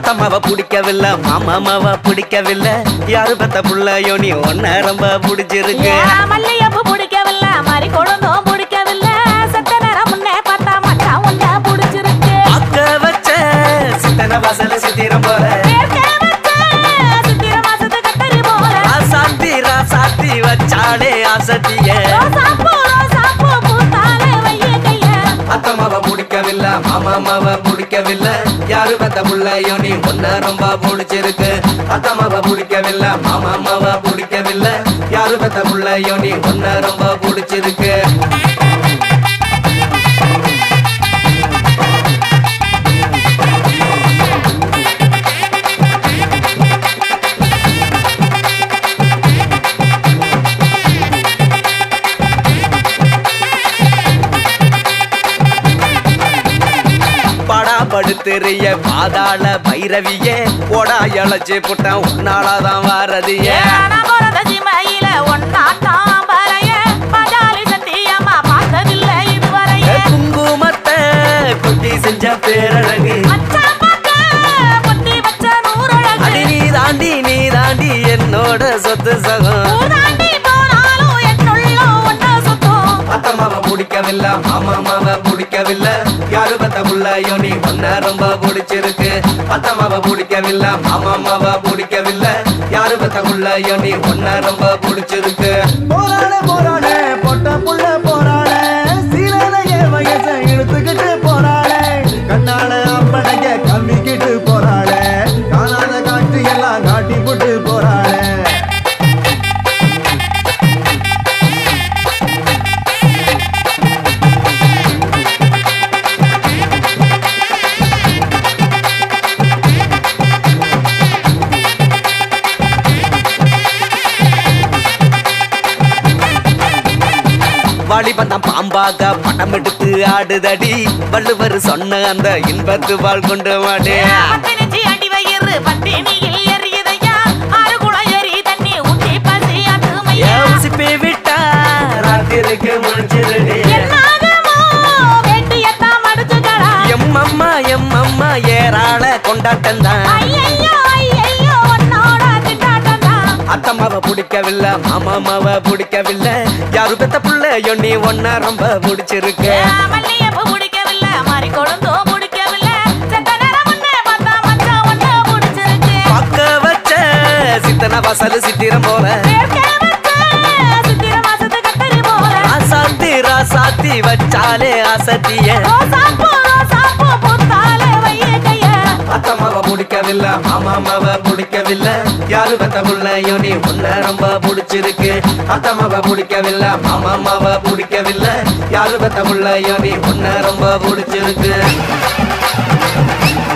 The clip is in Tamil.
அத்தம்மாவ பிடிக்கவில்லை மாமாமாவ பிடிக்கவில்லை யாரு பெத்த புள்ளையோ நீ ஒன்ன ரொம்ப பிடிச்சிருக்கு ஏன் மல்லிகைப்பூ பிடிக்கவில்லை மாதிரி கொழுந்தும் பிடிக்கவில்லை செத்த நேரம் முன்னே பார்த்தா மச்சான் உன்னை பிடிச்சிருக்கு அக்க வச்ச சித்தன வாசல சித்திரம் போல ஏற்க வச்ச சித்திர மாசத்து கத்தரி போல ராசாத்தி ராசாத்தி வச்சாலே ஆசத்திய ரோசாப்பூ ரோசாப்பூ பூத்தாலே வைய கைய அத்தம்மாவ பிடிக்கவில்லை மாமாமாவ பிடிக்கவில்லை யாரு பெத்த புள்ளையோ நீ ஒன்ன ரொம்ப பிடிச்சிருக்கு அத்தம்மாவ பிடிக்கவில்லை மாமாமாவ பிடிக்கவில்லை யாரு பெத்த புள்ளையோ நீ ஒன்ன ரொம்ப பிடிச்சிருக்கு படா படுத்துறிய பாதாள பைரவியே போடா இழைச்சு புட்டான் உன்னாலதான் வாரதியே ஏனா பிறந்த சிமையில ஒன்னாட்டாம் பறைய பஜாலி சத்தியம்மா பார்த்ததில்லை இதுவரையே குங்குமத்தை குட்டி செஞ்ச பேரழகு மச்சான் பார்க்க பொத்தி வச்ச நூறழகு அடி நீ தாண்டி நீ தாண்டி என்னோட சொத்து சகம் ஊதாண்டி போனாலும் என்னுள்ள ஒன்ன சுத்தம் அத்தம்மாவ பிடிக்கவில்லை மாமாமாவ பிடிக்கவில்லை யாரு பத்த புள்ளையோ நீ ஒன்ன ரொம்ப பிடிச்சிருக்கு அத்தம்மாவ பிடிக்கவில்லை மாமாமாவ பிடிக்கவில்லை யாரு பத்த புள்ளையோ நீ ஒன்ன ரொம்ப பிடிச்சிருக்கு போராட போராட பொட்ட புள்ள போராட சீரனைய வயசை இழுத்துக்கிட்டு போராட கண்ணால அப்பனைய கம்மிக்கிட்டு போராட காணாத காட்சி எல்லாம் காட்டி போட்டு போராட வாலிபந்தான் பாம்பாக படம் எடுத்து ஆடுதடி வள்ளுவர் சொன்ன அந்த இன்பத்து வாழ் கொண்டு மாட்டே பத்தினிச்சி அடி வயிறு பத்தினியில் எரியுதையா ஆறு குளம் எரி தண்ணி ஊத்தி பசி அதுமையா உசிப்பே விட்டா ராத்திரிக்கு முடிச்சிருடி என்னாகுமோ வேட்டியத்தான் மடிச்சுக்கடா எம்மம்மா எம்மம்மா ஏறாள கொண்டாட்டம் தான் ஐயையோ ஐயையோ உன்னோட திட்டாட்டம்தான் அத்தம்மாவ பிடிக்கவில்லை மாமாமாவ பிடிக்கவில்லை யாரு பெத்த புள்ளையோ நீ ஒன்ன ரொம்ப பிடிச்சிருக்க மல்லிகைப்பூ பிடிக்கவில்லை மாறி கொழுந்தும் பிடிக்கவில்லை செத்த நேரம் முன்னே பார்த்தா மச்சான் ஒன்ன பிடிச்சிருக்கு பக்க வச்ச சித்தன வாசல் சித்திரம் போல ஏற்க வச்ச சித்திர மாசத்து கத்தரி போல ராசாத்தி ராசாத்தி வச்சாலே ஆசத்திய ரோசாப்பூ ரோசாப்பூ பூத்தாலே வைய கைய அத்தம்மாவ பிடிக்கவில்லை மாமாமாவ பிடிக்கவில்லை யாரு பெத்த புள்ளையோ நீ உன்ன ரொம்ப பிடிச்சிருக்கு அத்தம்மாவ பிடிக்கவில்லை மாமாமாவ பிடிக்கவில்லை யாரு பெத்த புள்ளையோ நீ உன்ன ரொம்ப பிடிச்சிருக்கு